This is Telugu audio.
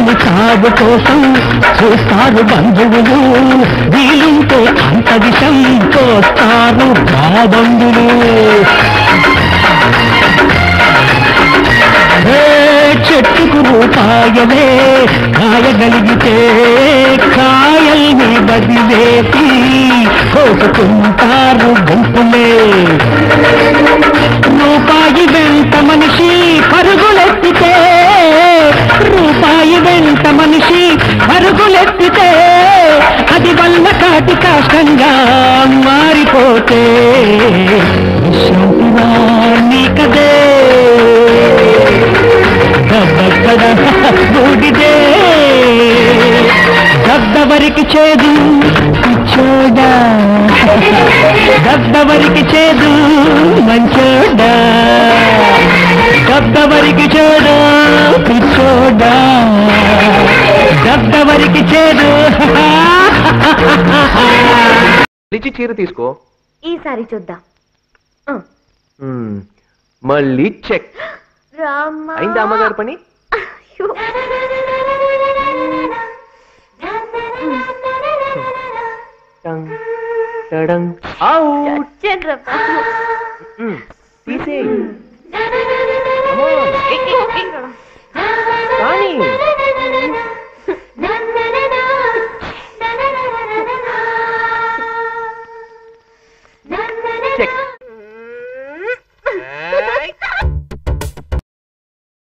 చెయ్యని సాగు కోసం చూస్తారు బంధువులు వీలుంటే అంత విషం పోస్తారు బాబంధులు ఏ చెట్టుకు రూపాయలే కాయగలిగితే కాయల్ని బదిలేసి కోసుకుంటారు గుంపులే రూపాయి వెంట మనిషి పరుగులెత్తితే రూపాయి వెంట మనిషి పరుగులెత్తితే అది వల్ల కాటి కష్టంగా మారిపోతే విశ్రాంతిరా నీకదే దబ్బక్కడ బూడిదే దద్దవరికి చేదు పిచ్చోడా దద్దవరికి చేదు మంచోడా దద్దవరికి చేదు పిచ్చోడా దద్దవరికి చేదు లిచి చీర తీసుకో ఈసారి చూద్దాం ఆ, మ్మ్. మళ్ళీ చెక్ రామ్మా అయిందా అమ్మగారి పని అయ్యో. టంగ్, టడంగ్. అవుట్ చచ్చేట్రా బాబు. మ్మ్. తీసేయ్ Come on. కానీ